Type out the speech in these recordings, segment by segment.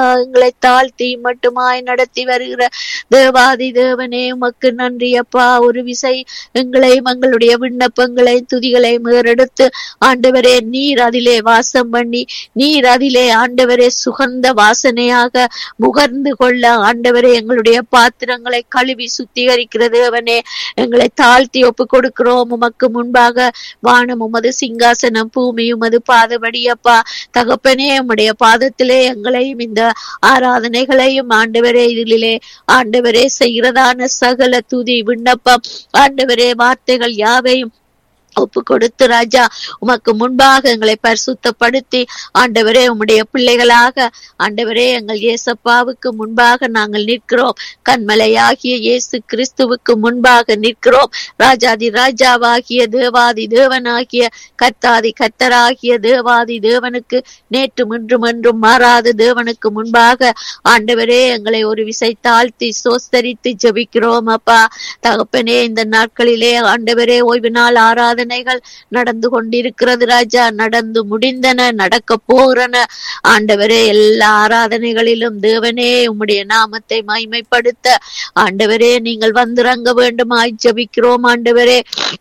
எங்களை தாழ்த்தி மட்டுமாய் நடத்தி வருகிற தேவாதி தேவனே உமக்கு நன்றி அப்பா ஒரு விசை எங்களையும் எங்களுடைய விண்ணப்பங்களை துதிகளை மேறெடுத்து ஆண்டவரே நீர் அதிலே வாசம் பண்ணி நீர் அதிலே ஆண்டவரே சுகந்த வாசனையாக முகர்ந்து கொள்ள ஆண்டவரே எங்களுடைய பாத்திரங்களை கழுவி சுத்திகரிக்கிற தேவனே எங்களை தாழ்த்தி ஒப்பு கொடுக்கிறோம் உமக்கு முன்பாக வானம் உமது சிங்காசனம் பூமி உமது பாதபடி அப்பா தகப்பனே உம்முடைய பாதத்திலே எங்களையும் இந்த ஆராதனைகளையும் ஆண்டவரே இதிலே ஆண்டவரே செய்கிறதான சகல துதி விண்ணப்பம் ஆண்டவரே வார்த்தைகள் யாவையும் ஒப்பு கொடுத்து ராஜா உமக்கு முன்பாக எங்களை பரிசுத்தப்படுத்தி ஆண்டவரே உம்முடைய பிள்ளைகளாக ஆண்டவரே எங்கள் இயேசப்பாவுக்கு முன்பாக நாங்கள் நிற்கிறோம் கண்மலையாகிய இயேசு கிறிஸ்துவுக்கு முன்பாக நிற்கிறோம் ராஜாதி ராஜாவாகிய தேவாதி தேவனாகிய கத்தாதி கத்தராகிய தேவாதி தேவனுக்கு நேற்று இன்றும் என்றும் மாறாத தேவனுக்கு முன்பாக ஆண்டவரே எங்களை ஒரு விசை தாழ்த்தி சோஸ்தரித்து ஜெபிக்கிறோம் அப்பா தகப்பனே இந்த நாட்களிலே ஆண்டவரே ஓய்வு நாள் ஆராதனைகள் நடந்து கொண்டிருக்கிறது ராஜா நடந்து முடிந்தன நடக்க போகிறன ஆண்டவரே எல்லா ஆராதனைகளிலும் தேவனே உம்முடைய நாமத்தை மைமைப்படுத்த ஆண்டவரே நீங்கள் வந்திறங்க வேண்டுமாய் ஜெபிக்கிறோம் ஆண்டவரே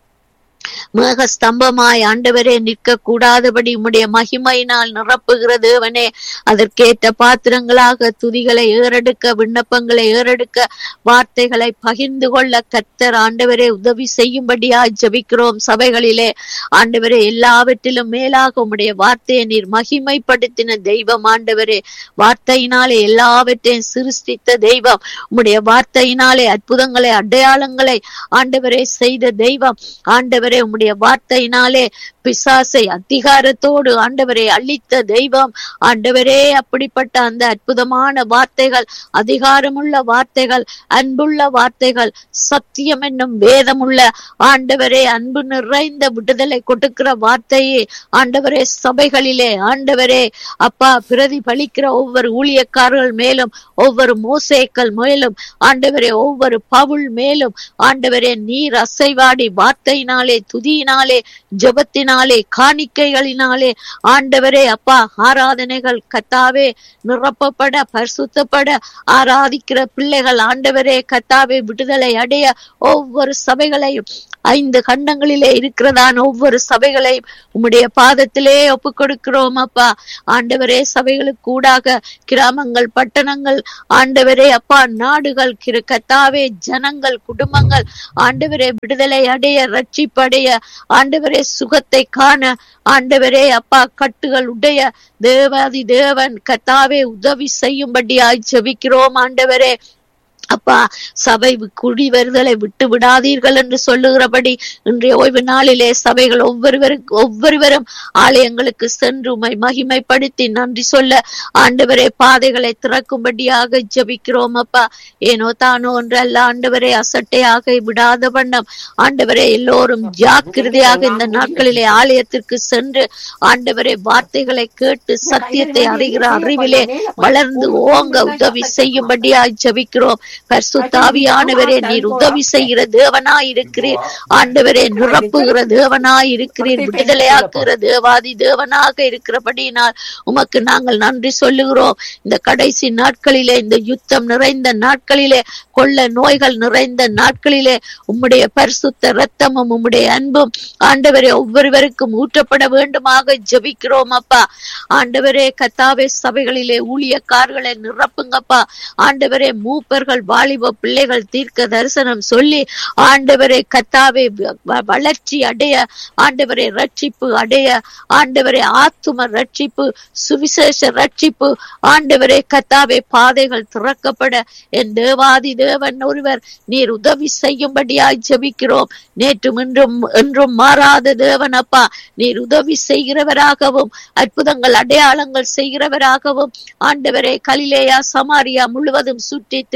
மேக ஸ்தம்பமாய் ஆண்டவரே நிற்க கூடாதபடி உம்முடைய மகிமையினால் நிரப்புகிற தேவனே அதற்கேற்ற பாத்திரங்களாக துதிகளை ஏறெடுக்க விண்ணப்பங்களை ஏறெடுக்க வார்த்தைகளை பகிர்ந்து கொள்ள கர்த்தர் ஆண்டவரே உதவி செய்யும்படியாய் ஜெபிக்கிறோம் சபைகளிலே ஆண்டவரே எல்லாவற்றிலும் மேலாக உம்முடைய வார்த்தையை நீர் மகிமைப்படுத்தின தெய்வம் ஆண்டவரே வார்த்தையினாலே எல்லாவற்றையும் சிருஷ்டித்த தெய்வம் உம்முடைய வார்த்தையினாலே அற்புதங்களை அடையாளங்களை ஆண்டவரே செய்த தெய்வம் ஆண்டவரே உம்முடைய வார்த்தையினாலே பிசாசை அதிகாரத்தோடு ஆண்டவரை அழித்த தெய்வம் ஆண்டவரே அப்படிப்பட்ட அந்த அற்புதமான வார்த்தைகள் அதிகாரமுள்ள வார்த்தைகள் அன்புள்ள வார்த்தைகள் சத்தியம் என்னும் வேதமுள்ள ஆண்டவரே அன்பு நிறைந்த விடுதலை கொடுக்கிற வார்த்தையே ஆண்டவரே சபைகளிலே ஆண்டவரே அப்பா பிரதிபலிக்கிற ஒவ்வொரு ஊழியக்காரர்கள் மேலும் ஒவ்வொரு மோசேக்கள் மேலும் ஆண்டவரே ஒவ்வொரு பவுல் மேலும் ஆண்டவரே நீர் அசைவாடி வார்த்தையினாலே துதியினாலே ஜெபத்தினாலே காணிக்கைகளினாலே ஆண்டவரே அப்பா ஆராதனைகள் கத்தாவே நிரப்பப்பட பரிசுத்தப்பட ஆராதிக்கிற பிள்ளைகள் ஆண்டவரே கத்தாவே விடுதலை அடைய ஒவ்வொரு சபைகளையும் ஐந்து கண்டங்களிலே இருக்கிறதான ஒவ்வொரு சபைகளையும் உம்முடைய பாதத்திலே ஒப்பு கொடுக்கிறோம் அப்பா ஆண்டவரே சபைகளுக்கு கூடாக கிராமங்கள் பட்டணங்கள் ஆண்டவரே அப்பா நாடுகள் கிரு கத்தாவே ஜனங்கள் குடும்பங்கள் ஆண்டவரே விடுதலை அடைய ரட்சிப்படைய ஆண்டவரே சுகத்தை காண ஆண்டவரே அப்பா கட்டுகள் உடைய தேவாதி தேவன் கத்தாவே உதவி செய்யும்படியாய் ஜெபிக்கிறோம் ஆண்டவரே அப்பா சபை குடி வருதலை விட்டு விடாதீர்கள் என்று சொல்லுகிறபடி இன்றைய ஓய்வு நாளிலே சபைகள் ஒவ்வொருவருக்கு ஒவ்வொருவரும் ஆலயங்களுக்கு சென்று உமை மகிமைப்படுத்தி நன்றி சொல்ல ஆண்டவரே பாதைகளை திறக்கும்படியாக ஜபிக்கிறோம் அப்பா ஏனோ தானோ ஒன்றல்ல ஆண்டவரே அசட்டையாக விடாத வண்ணம் ஆண்டவரே எல்லோரும் ஜாக்கிரதையாக இந்த நாட்களிலே ஆலயத்திற்கு சென்று ஆண்டவரே வார்த்தைகளை கேட்டு சத்தியத்தை அறிகிற அறிவிலே வளர்ந்து ஓங்க உதவி செய்யும்படியாய் ஜபிக்கிறோம் பரிசுத்தாவியானவரே நீர் உதவி செய்கிற தேவனாய் இருக்கிறீர் ஆண்டவரே நிரப்புகிற தேவனாய் இருக்கிறீர் விடுதலையாக்குகிற தேவாதி தேவனாக இருக்கிறபடியினால் உமக்கு நாங்கள் நன்றி சொல்லுகிறோம் இந்த கடைசி நாட்களிலே இந்த யுத்தம் நிறைந்த நாட்களிலே கொள்ள நோய்கள் நிறைந்த நாட்களிலே உம்முடைய பரிசுத்த ரத்தமும் உம்முடைய அன்பும் ஆண்டவரே ஒவ்வொருவருக்கும் ஊற்றப்பட வேண்டுமாக ஜெபிக்கிறோம் அப்பா ஆண்டவரே கத்தாவே சபைகளிலே ஊழியக்காரர்களை நிரப்புங்கப்பா ஆண்டவரே மூப்பர்கள் வாலிப பிள்ளைகள் தீர்க்க தரிசனம் சொல்லி ஆண்டவரை கத்தாவே வ- வளர்ச்சி அடைய ஆண்டவரை ரட்சிப்பு அடைய ஆண்டவரை ஆத்தும ரட்சிப்பு சுவிசேஷ ரட்சிப்பு ஆண்டவரே கத்தாவே பாதைகள் திறக்கப்பட என் தேவாதி தேவன் ஒருவர் நீர் உதவி செய்யும்படியாய் ஜெபிக்கிறோம் நேற்றும் இன்றும் என்றும் மாறாத தேவன் அப்பா நீர் உதவி செய்கிறவராகவும் அற்புதங்கள் அடையாளங்கள் செய்கிறவராகவும் ஆண்டவரே கலிலேயா சமாரியா முழுவதும் சுற்றி திரிந்து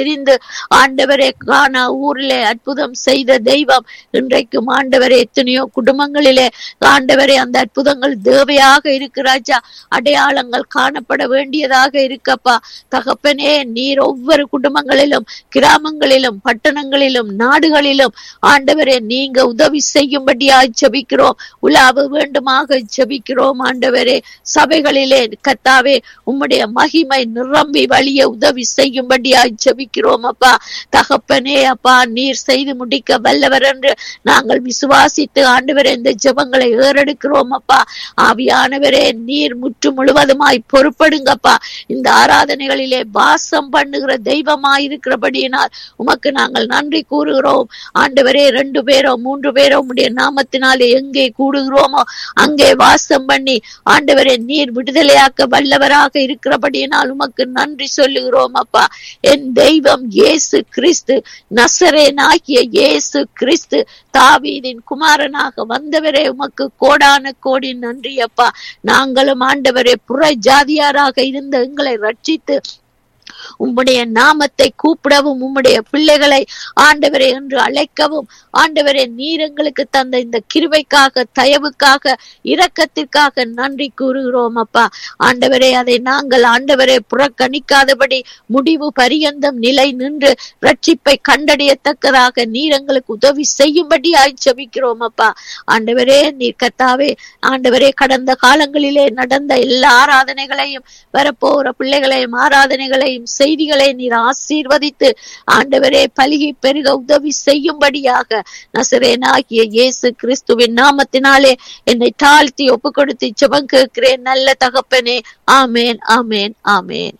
ஆண்டவரே காணா ஊரிலே அற்புதம் செய்த தெய்வம் இன்றைக்கும் ஆண்டவரே எத்தனையோ குடும்பங்களிலே ஆண்டவரே அந்த அற்புதங்கள் தேவையாக இருக்கிறாச்சா அடையாளங்கள் காணப்பட வேண்டியதாக இருக்கப்பா தகப்பனே நீர் ஒவ்வொரு குடும்பங்களிலும் கிராமங்களிலும் பட்டணங்களிலும் நாடுகளிலும் ஆண்டவரே நீங்க உதவி செய்யும்படியாய் ஜெபிக்கிறோம் உலாவ வேண்டுமாக ஜெபிக்கிறோம் ஆண்டவரே சபைகளிலே கத்தாவே உம்முடைய மகிமை நிரம்பி வழிய உதவி செய்யும்படியாய் ஜெபிக்கிறோம் அப்பா தகப்பனே அப்பா நீர் செய்து முடிக்க வல்லவர் என்று நாங்கள் விசுவாசித்து ஆண்டவரே இந்த ஜெபங்களை ஏறெடுக்கிறோம் அப்பா ஆவியானவரே நீர் முற்று முழுவதுமாய் பொறுப்படுங்கப்பா இந்த ஆராதனைகளிலே வாசம் பண்ணுகிற தெய்வமாய் இருக்கிறபடியினால் உமக்கு நாங்கள் நன்றி கூறுகிறோம் ஆண்டவரே ரெண்டு பேரோ மூன்று பேரோ உம்முடைய நாமத்தினாலே எங்கே கூடுகிறோமோ அங்கே வாசம் பண்ணி ஆண்டவரே நீர் விடுதலையாக்க வல்லவராக இருக்கிறபடியினால் உமக்கு நன்றி சொல்லுகிறோம் அப்பா என் தெய்வம் இயேசு கிறிஸ்து நசரேனாகிய இயேசு கிறிஸ்து தாவீதின் குமாரனாக வந்தவரே உமக்கு கோடான கோடி நன்றி அப்பா நாங்களும் ஆண்டவரே புற ஜாதியாராக இருந்த எங்களை ரட்சித்து உம்முடைய நாமத்தை கூப்பிடவும் உம்முடைய பிள்ளைகளை ஆண்டவரே என்று அழைக்கவும் ஆண்டவரே நீர் எங்களுக்கு தந்த இந்த கிருபைக்காக தயவுக்காக இரக்கத்திற்காக நன்றி கூறுகிறோம் அப்பா ஆண்டவரே அதை நாங்கள் ஆண்டவரே புறக்கணிக்காதபடி முடிவு பரியந்தம் நிலை நின்று ரட்சிப்பை கண்டறியத்தக்கதாக நீர் எங்களுக்கு உதவி செய்யும்படி ஜெபிக்கிறோம் அப்பா ஆண்டவரே நீர் கத்தாவே ஆண்டவரே கடந்த காலங்களிலே நடந்த எல்லா ஆராதனைகளையும் வரப்போற பிள்ளைகளையும் ஆராதனைகளையும் செய்திகளை நீர் ஆசீர்வதித்து ஆண்டவரே பலிகை பெருக உதவி செய்யும்படியாக நசரேனாகிய இயேசு கிறிஸ்துவின் நாமத்தினாலே என்னை தாழ்த்தி ஒப்பு கொடுத்து ஜெபம் கேட்கிறேன் நல்ல தகப்பனே ஆமேன் ஆமேன் ஆமேன்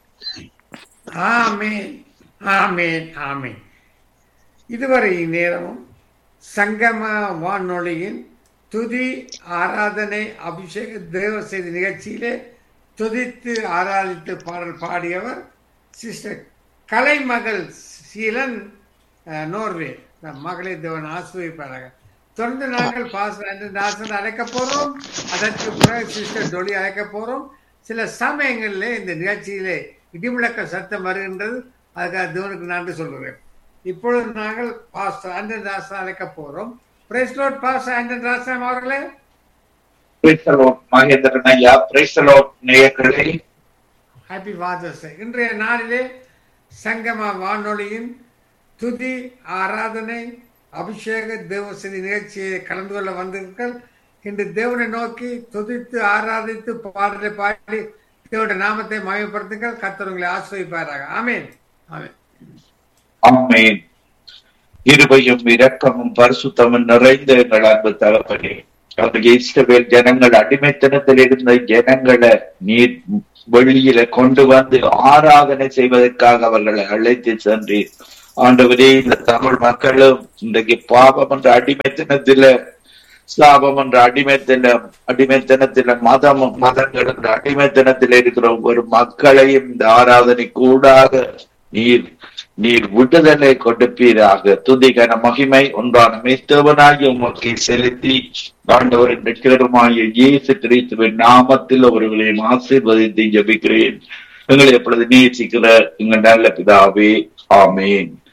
ஆமேன் ஆமேன் ஆமேன் இதுவரை நேரமும் சங்கம வானொலியின் துதி ஆராதனை அபிஷேக தேவ செய்தி நிகழ்ச்சியிலே துதித்து ஆராதித்து பாடல் பாடியவர் சிஸ்டர் கலைமகள் சீலன் அஹ், நோர்வே இந்த மகளை தேவன் ஆசிரியப்பாராக தொடர்ந்து நாங்கள் பாஸ் நாசன் அழைக்க போறோம் அதற்கு பிறகு சிஸ்டர் டொலி அழைக்க போறோம் சில சமயங்களிலே இந்த நிகழ்ச்சியிலே இடிமுழக்க சத்தம் வருகின்றது அதுக்காக தேவனுக்கு நன்றி சொல்கிறேன் இப்பொழுது நாங்கள் பாஸ்டர் ஆண்டன் ராசன் அழைக்க போறோம் praise lord pastor Anton Rasan அவர்களே பிரைஸ்தலோட் மகேந்திரன் ஐயா பிரைஸ்தலோட் நேயர்களே ஹாப்பி ஃபாதர்ஸ் டே இன்றைய நாளிலே சங்கம வானொலியின் துதி ஆராதனை அபிஷேக தேவசதி நிகழ்ச்சியை கலந்து கொள்ள வந்தீர்கள் இன்று தேவனை நோக்கி துதித்து ஆராதித்து பாடலை பாடி தேவனுடைய நாமத்தை மயப்படுத்துங்கள் கர்த்தர் உங்களை ஆசிரியப்பாராக ஆமேன் ஆமேன் ஆமென் இருபையும் இரக்கமும் பரிசுத்தமும் நிறைந்த எங்கள் அன்பு தகப்பனே அவர்கள் இஸ்ரவேல் ஜனங்கள் அடிமைத்தனத்தில் இருந்த ஜனங்களை நீர் வெளியில கொண்டு வந்து ஆராதனை செய்வதற்காக அவர்களை அழைத்து சென்றீர் ஆண்டவரே இந்த தமிழ் மக்களும் இன்றைக்கு பாவம் என்ற அடிமைத்தனத்தில சாபம் என்ற அடிமைத்தனம் அடிமைத்தனத்தில மதம் மதங்கள் என்ற அடிமைத்தனத்தில் இருக்கிற ஒவ்வொரு மக்களையும் இந்த ஆராதனை கூடாக நீர் நீர் விடுதலை கொடுப்பீராக துதிகன மகிமை ஒன்றான மெய்த்தவனாகி உமக்கு செலுத்தி ஆண்டவரின் வெற்றிகரமாகிய இயேசு கிறிஸ்துவின் நாமத்தில் அவர்களையும் ஆசீர்வதித்து ஜெபிக்கிறேன் எங்களை எப்பொழுது நேசிக்கிற எங்கள் நல்ல பிதாவே ஆமேன்